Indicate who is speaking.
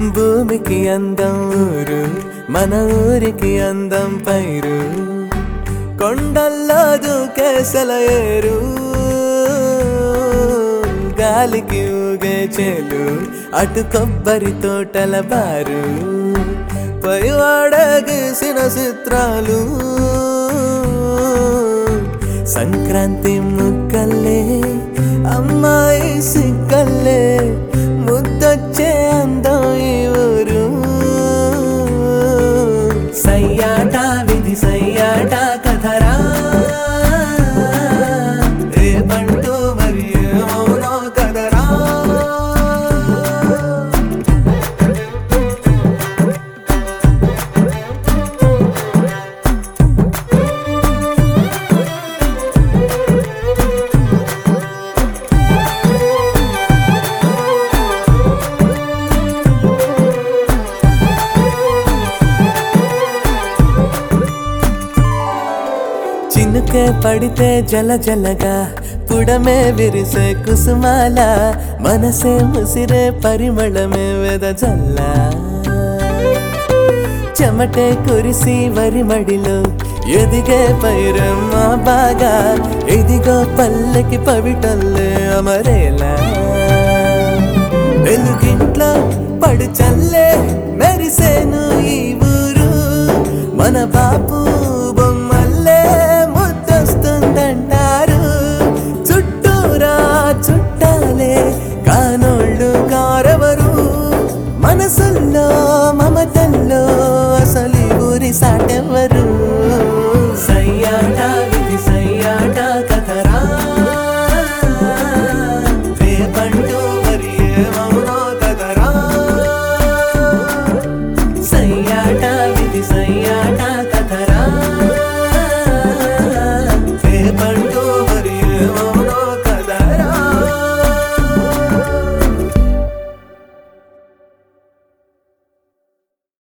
Speaker 1: భూమికి అందం ఊరు మన ఊరికి అందం పైరు కొండల్లో దూకేసల ఏరు గాలికి ఊగే చేలు అటు కొబ్బరి తోటల బారు పైవాడ గీసిన చిత్రాలు సంక్రాంతి ముక్కల్లే అమ్మాయి సిక్కల్లే ముద్దొచ్చే అందం ఈ ఊరు సయ్యాట విధి సయ్యాట కథరా రేపంటూ మరి ఏమవునో కదరా చినుకే పడితే జల జలగా పుడమే విరిసే కుసుమాల మనసే ముసిరే పరిమళమే వెదజల్ల చెమటే కురిసి వరి మడిలో ఎదిగే పైరమ్మ బాగా ఎదిగో పల్లెకి పవిటల్లే అమరేలా వెలుగింట్లో పడు చల్లే మెరిసేను ఈ ఊరు మన బాపు బొమ్మల్లే ముద్దొస్తుందంటారు చుట్టూరా చుట్టాలే కానోళ్ళు కారెవరు మనసుల్లో మమతల్లో అసలు ఈ ఊరి సాటెవరు సయ్యాట